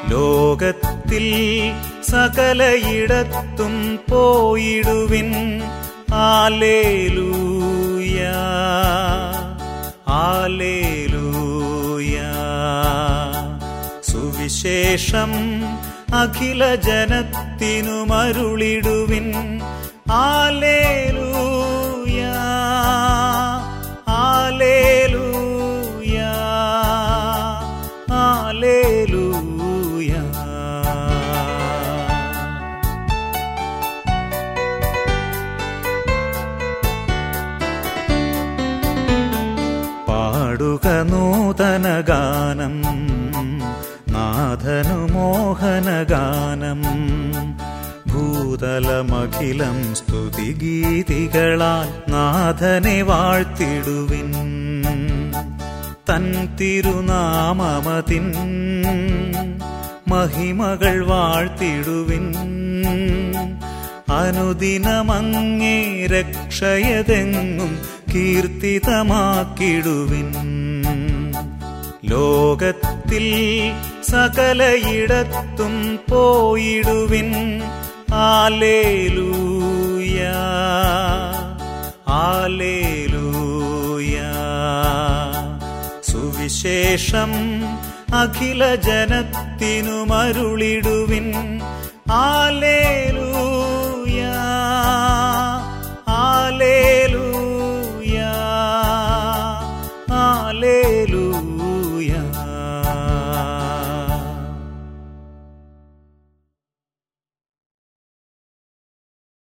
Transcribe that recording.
ലോകത്തിൽ സകലയിടത്തും പോയിടുവിൻ ആലേലൂയ ആലേലൂയ സുവിശേഷം അഖില ജനത്തിനു മരുളിടുവിൻ ആലേലൂയ ആലേലൂയ ആലേലൂയ പാടുക നൂതന ഗാനം നാഥനു മോഹനഗാനം ഭൂതലമഖിലം സ്തുതിഗീതികളാൽ നാഥനെ വാഴ്ത്തിടുവിൻ തൻ തിരുനാമമതിൻ മഹിമകൾ വാഴ്ത്തിടുവിൻ അനുദിനമങ്ങേ രക്ഷയതെങ്ങും കീർത്തിതമാക്കിടുവിൻ ലോകത്തിൽ സകലയിടത്തും പോയിടുവിൻ ആലേലൂയ ആലേലൂയ സുവിശേഷം അഖില ജനത്തിനു മരുളിടുവിൻ ആലേലൂയ